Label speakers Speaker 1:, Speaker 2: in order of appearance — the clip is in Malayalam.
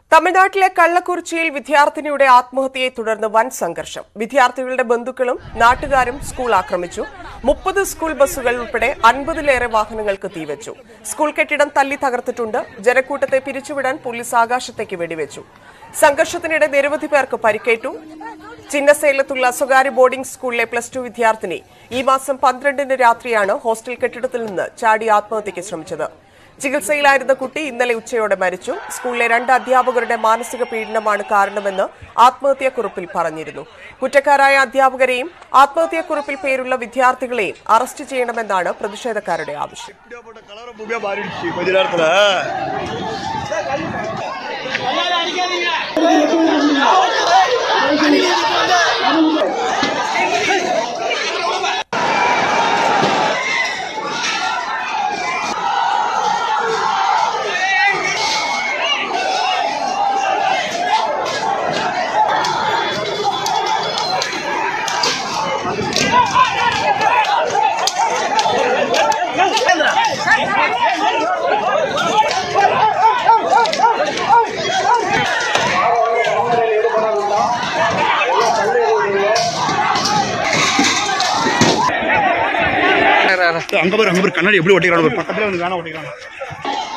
Speaker 1: തമിഴ്നാട്ടിലെ കള്ളക്കുറിച്ചിയിൽ വിദ്യാർത്ഥിനിയുടെ ആത്മഹത്യയെ തുടർന്ന് വൻ സംഘർഷം വിദ്യാർത്ഥികളുടെ ബന്ധുക്കളും നാട്ടുകാരും സ്കൂൾ ആക്രമിച്ചു മുപ്പത് സ്കൂൾ ബസ്സുകൾ ഉൾപ്പെടെ അൻപതിലേറെ വാഹനങ്ങൾക്ക് തീവച്ചു സ്കൂൾ കെട്ടിടം തല്ലി തകർത്തിട്ടുണ്ട് ജനക്കൂട്ടത്തെ പിരിച്ചുവിടാൻ പോലീസ് ആകാശത്തേക്ക് വെടിവെച്ചു സംഘർഷത്തിനിടെ നിരവധി പേർക്ക് പരിക്കേറ്റു ചിന്നസേലത്തുള്ള സ്വകാര്യ ബോർഡിംഗ് സ്കൂളിലെ പ്ലസ് ടു വിദ്യാർത്ഥിനി ഈ മാസം പന്ത്രണ്ടിന് രാത്രിയാണ് ഹോസ്റ്റൽ കെട്ടിടത്തിൽ നിന്ന് ചാടി ആത്മഹത്യയ്ക്ക് ശ്രമിച്ചത് ചികിത്സയിലായിരുന്ന കുട്ടി ഇന്നലെ ഉച്ചയോടെ മരിച്ചു സ്കൂളിലെ രണ്ട് അധ്യാപകരുടെ മാനസിക പീഡനമാണ് കാരണമെന്ന് ആത്മഹത്യാക്കുറിപ്പിൽ പറഞ്ഞിരുന്നു കുറ്റക്കാരായ അധ്യാപകരെയും ആത്മഹത്യാക്കുറിപ്പിൽ പേരുള്ള വിദ്യാർത്ഥികളെയും അറസ്റ്റ് ചെയ്യണമെന്നാണ് പ്രതിഷേധക്കാരുടെ ആവശ്യം
Speaker 2: வீடியோ போட்ட கலரை பூமியா மாறிடுச்சு கொஞ்ச நேரத்துல அங்க பாரு அங்க பாரு கண்ணாடி எப்படி ஒட்டிக்கிறான் பக்கத்துல வந்து வேணா ஒட்டிக்கிறான்